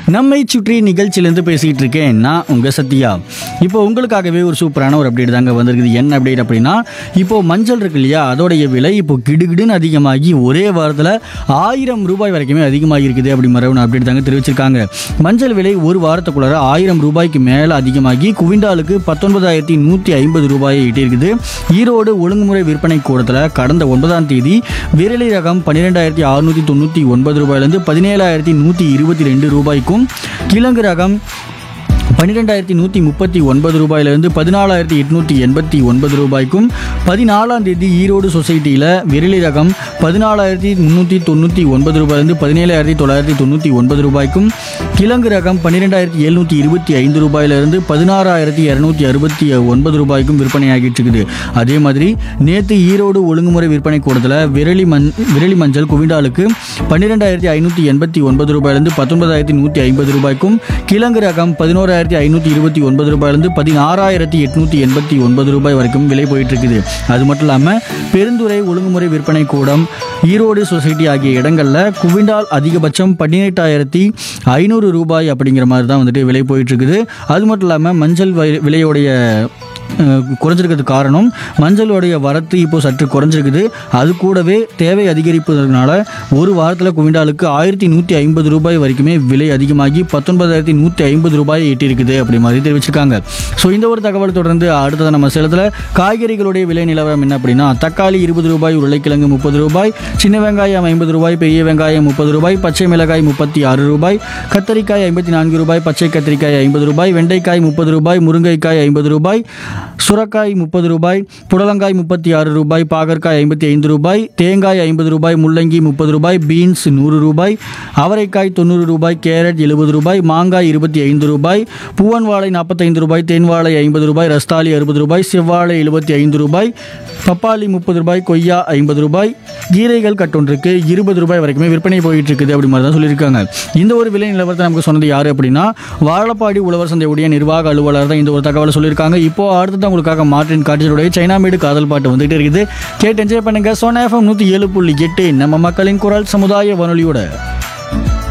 நம்மை சுற்றி நிகழ்ச்சியிலேருந்து பேசிக்கிட்டு இருக்கேன் நான் உங்கள் சத்யா இப்போ உங்களுக்காகவே ஒரு சூப்பரான ஒரு அப்டேட் தாங்க வந்திருக்குது என்ன அப்டேட் அப்படின்னா இப்போ மஞ்சள் இருக்கு இல்லையா அதோடைய விலை இப்போ கிடுகிடுன்னு அதிகமாகி ஒரே வாரத்தில் ஆயிரம் ரூபாய் வரைக்குமே அதிகமாகி இருக்குது அப்படி மாதிரி ஒரு அப்டேட் தாங்க தெரிவிச்சிருக்காங்க மஞ்சள் விலை ஒரு வாரத்துக்குள்ளார ஆயிரம் ரூபாய்க்கு மேலே அதிகமாகி குவிண்டாலுக்கு பத்தொன்பதாயிரத்தி நூற்றி ஐம்பது ரூபாயை எட்டியிருக்குது ஈரோடு ஒழுங்குமுறை விற்பனை கூடத்தில் கடந்த ஒன்பதாம் தேதி விரலி ரகம் பன்னிரெண்டாயிரத்தி அறுநூற்றி தொண்ணூற்றி ஒன்பது ரூபாயிலேருந்து பதினேழாயிரத்தி நூற்றி இருபத்தி ரெண்டு ரூபாய்க்கும் கிழங்கு ரகம் பன்னிரெண்டாயிரத்தி நூற்றி முப்பத்தி ஒன்பது ரூபாயிலிருந்து பதினாலாயிரத்தி எட்நூற்றி எண்பத்தி ஒன்பது ரூபாய்க்கும் பதினாலாம் தேதி ஈரோடு சொசைட்டியில் விரலி ரகம் பதினாலாயிரத்தி முந்நூற்றி தொண்ணூற்றி ஒன்பது ரூபாயிலிருந்து பதினேழாயிரத்தி தொள்ளாயிரத்தி தொண்ணூற்றி ஒன்பது ரூபாய்க்கும் கிழங்கு ரகம் பன்னிரெண்டாயிரத்தி எழுநூற்றி இருபத்தி ஐந்து ரூபாயிலிருந்து பதினாறாயிரத்தி இரநூத்தி அறுபத்தி ஒன்பது ரூபாய்க்கும் விற்பனையாகிட்டு இருக்குது அதே மாதிரி நேற்று ஈரோடு ஒழுங்குமுறை விற்பனை கூடத்தில் விரலி மண் விரலி மஞ்சள் குவிண்டாலுக்கு பன்னிரெண்டாயிரத்தி ஐநூற்றி எண்பத்தி ஒன்பது ரூபாயிலிருந்து பத்தொன்பதாயிரத்தி நூற்றி ஐம்பது ரூபாய்க்கும் கிழங்கு ரகம் பதினோராயிரத்தி ஐநூற்றி இருபத்தி ஒன்பது ரூபாயிலிருந்து பதினாறாயிரத்தி எட்நூற்றி எண்பத்தி ஒன்பது ரூபாய் வரைக்கும் விலை போயிட்டு இருக்குது அது மட்டும் இல்லாமல் பெருந்துறை ஒழுங்குமுறை விற்பனை கூடம் ஈரோடு சொசைட்டி ஆகிய இடங்களில் குவிண்டால் அதிகபட்சம் பதினெட்டாயிரத்தி ஐநூறு ரூபாய் அப்படிங்கிற மாதிரி தான் வந்துட்டு விலை போயிட்டு இருக்குது அது மட்டும் இல்லாமல் மஞ்சள் வை- விலையோடைய அஹ், குறைஞ்சிருக்கிறது காரணம் மஞ்சளுடைய வரத்து இப்போ சற்று குறைஞ்சிருக்குது அது கூடவே தேவை அதிகரிப்பதனால ஒரு வாரத்தில் குவிண்டாலுக்கு ஆயிரத்தி நூற்றி ஐம்பது ரூபாய் வரைக்குமே விலை அதிகமாகி பத்தொன்பதாயிரத்தி நூற்றி ஐம்பது ரூபாய் எட்டியிருக்குது அப்படி மாதிரி தெரிவிச்சிருக்காங்க ஸோ இந்த ஒரு தகவல் தொடர்ந்து அடுத்தது நம்ம சேலத்தில் காய்கறிகளுடைய விலை நிலவரம் என்ன அப்படின்னா தக்காளி இருபது ரூபாய் உருளைக்கிழங்கு முப்பது ரூபாய் சின்ன வெங்காயம் ஐம்பது ரூபாய் பெரிய வெங்காயம் முப்பது ரூபாய் பச்சை மிளகாய் முப்பத்தி ஆறு ரூபாய் கத்தரிக்காய் ஐம்பத்தி நான்கு ரூபாய் பச்சை கத்திரிக்காய் ஐம்பது ரூபாய் வெண்டைக்காய் முப்பது ரூபாய் முருங்கைக்காய் ஐம்பது ரூபாய் சுரக்காய் முப்பது ரூபாய் புடலங்காய் முப்பத்தி ஆறு ரூபாய் பாகற்காய் ஐம்பத்தி ஐந்து ரூபாய் தேங்காய் ஐம்பது ரூபாய் முள்ளங்கி முப்பது ரூபாய் பீன்ஸ் நூறு ரூபாய் அவரைக்காய் தொண்ணூறு ரூபாய் கேரட் எழுபது ரூபாய் மாங்காய் இருபத்தி ஐந்து ரூபாய் பூவன் வாழை நாற்பத்தைந்து ரூபாய் தேன் வாழை ஐம்பது ரூபாய் ரஸ்தாலி அறுபது ரூபாய் செவ்வாழை எழுபத்தி ஐந்து ரூபாய் பப்பாளி முப்பது ரூபாய் கொய்யா ஐம்பது ரூபாய் கீரைகள் கட்டொன்றுக்கு இருபது ரூபாய் வரைக்குமே விற்பனை போயிட்டு இருக்குது அப்படி மாதிரி தான் சொல்லியிருக்காங்க இந்த ஒரு விலை நிலவரத்தை நமக்கு சொன்னது யார் அப்படின்னா வாழப்பாடி உழவர் சந்தையுடைய நிர்வாக அலுவலர் தான் இந்த ஒரு தகவலை சொல்லியிருக்காங்க இப்போ அடுத்தது உங்களுக்காக மார்டின் காட்டினுடைய சைனா மேடு காதல் பாட்டு வந்துகிட்டே இருக்குது கேட்டு என்ஜாய் பண்ணுங்க சோனா எஃப்எம் நூற்றி ஏழு புள்ளி எட்டு நம்ம மக்களின் குரல் சமுதாய வானொலியோட